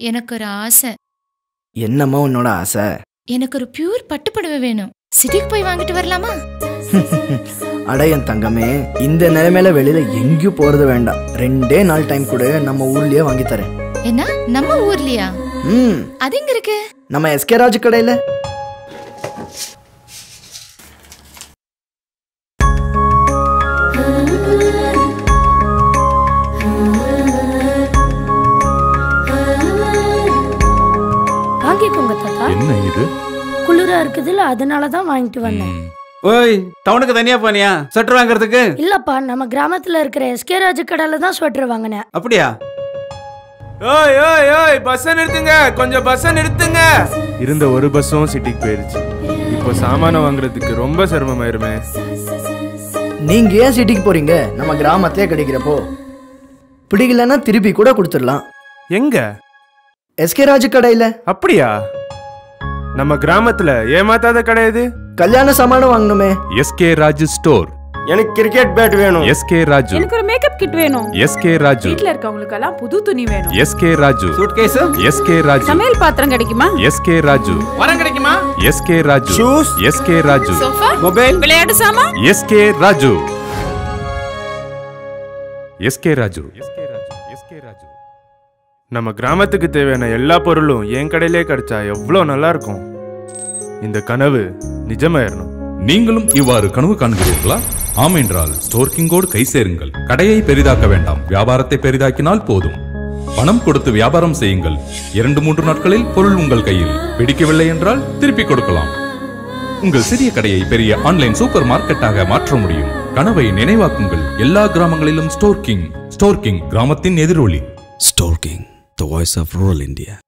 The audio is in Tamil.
எனக்கு ஒரு ஆசை என்னம்மா உன்னோட ஆசை எனக்கு ஒரு பியூர் பட்டுப்புடவை வேணும் சிட்டிக்கு போய் வாங்கிட்டு வரலாமா அட என் தங்கமே இந்த நிலைமையில வெளியில எங்கேயும் போறது வேண்டாம் ரெண்டே நாள் டைம் கூட நம்ம ஊர்லயே வாங்கி தரேன் என்ன நம்ம ஊர்லயா ம் அது எங்க இருக்கு நம்ம எஸ்கே ராஜ் கடையில வாங்கிக்கோங்க தாத்தா என்ன இது குளிரா இருக்குதுல்ல அதனால தான் வாங்கிட்டு வந்தேன் ம், ஓய் டவுனுக்கு தனியா போனியா ஸ்வெட்டர் வாங்குறதுக்கு இல்லப்பா நம்ம கிராமத்துல இருக்கிற எஸ்கே ராஜ் கடையில தான் ஸ்வெட்டர் வாங்கினேன் அப்படியா ஓய் ஓய் ஓய் பஸ்ஸை நிறுத்துங்க கொஞ்சம் பஸ்ஸை நிறுத்துங்க இருந்த ஒரு பஸ்ஸும் சிட்டிக்கு போயிருச்சு இப்போ சாமானம் வாங்குறதுக்கு ரொம்ப சிரமமாயிருமே நீங்க ஏன் சிட்டிக்கு போறீங்க நம்ம கிராமத்திலே கிடைக்கிறப்போ பிடிக்கலன்னா திருப்பி கூட கொடுத்துடலாம் எங்க எஸ்கே ராஜ் கடையில அப்படியா நம்ம கிராமத்துல ஏமாத்தாத கடை இது கல்யாண சாமானம் வாங்கணுமே எஸ்கே ராஜு ஸ்டோர் எனக்கு கிரிக்கெட் பேட் வேணும் எஸ்கே ராஜு எனக்கு ஒரு மேக்கப் கிட் வேணும் எஸ்கே ராஜு வீட்ல இருக்கவங்களுக்கு எல்லாம் புது துணி வேணும் SK Raju suitcase SK Raju சமையல் பாத்திரம் கிடைக்குமா எஸ்கே ராஜு வரம் கிடைக்குமா SK Raju Shoes? SK Raju sofa mobile விளையாட்டு சாமான் SK Raju SK Raju SK Raju SK Raju நம்ம கிராமத்துக்கு தேவையான எல்லா பொருளும் என் கடையிலே கிடைச்சா எவ்வளோ நல்லா இருக்கும் இந்த கனவு நிஜமாயிரணும் நீங்களும் இவ்வாறு கனவு காண்கிறீர்களா ஆமென்றால் ஸ்டோர் கிங்கோடு கை சேருங்கள் கடையை பெரிதாக்க வேண்டாம் வியாபாரத்தை பெரிதாக்கினால் போதும் பணம் கொடுத்து வியாபாரம் செய்யுங்கள் இரண்டு மூன்று நாட்களில் பொருள் உங்கள் கையில் பிடிக்கவில்லை என்றால் திருப்பி கொடுக்கலாம் உங்கள் சிறிய கடையை பெரிய ஆன்லைன் சூப்பர் மார்க்கெட்டாக மாற்ற முடியும் கனவை நினைவாக்குங்கள் எல்லா கிராமங்களிலும் ஸ்டோர் கிங் ஸ்டோர் கிங் கிராமத்தின் எதிரொலி Storking, the voice of rural India.